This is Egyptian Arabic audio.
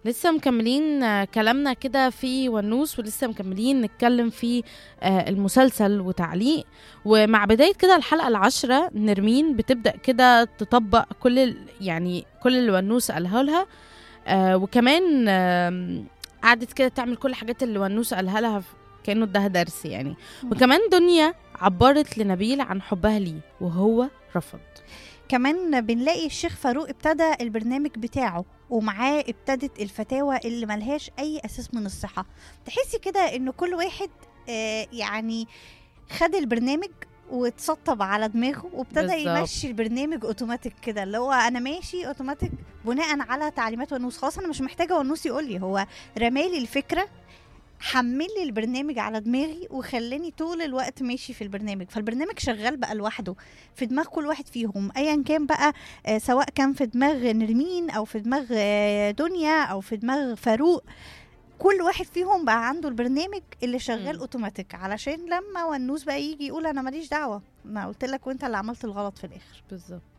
لسه مكملين آه، كلامنا كده في ونوس ولسه مكملين نتكلم في آه، المسلسل وتعليق ومع بداية كده الحلقة العاشرة نرمين بتبدأ كده تطبق كل ال- يعني كل اللي ونوس قالها لها آه، وكمان آم، قعدت كده تعمل كل الحاجات اللي ونوس قالها لها ف- كأنه اداها درس يعني مم. وكمان دنيا عبرت لنبيل عن حبها ليه وهو رفض كمان بنلاقي الشيخ فاروق ابتدى البرنامج بتاعه ومعاه ابتدت الفتاوى اللي ملهاش اي اساس من الصحه تحسي كده ان كل واحد آه يعني خد البرنامج واتسطب على دماغه وابتدى بالظبط. يمشي البرنامج اوتوماتيك كده اللي هو انا ماشي اوتوماتيك بناء على تعليمات ونوس خلاص انا مش محتاجه ونوس يقول لي هو رمالي الفكره حمل لي البرنامج على دماغي وخلاني طول الوقت ماشي في البرنامج فالبرنامج شغال بقى لوحده في دماغ كل واحد فيهم ايا كان بقى آه، سواء كان في دماغ نرمين او في دماغ آه، دنيا او في دماغ فاروق كل واحد فيهم بقى عنده البرنامج اللي شغال مم. اوتوماتيك علشان لما ونوس بقى يجي يقول انا ماليش دعوه ما قلت لك وانت اللي عملت الغلط في الاخر بالظبط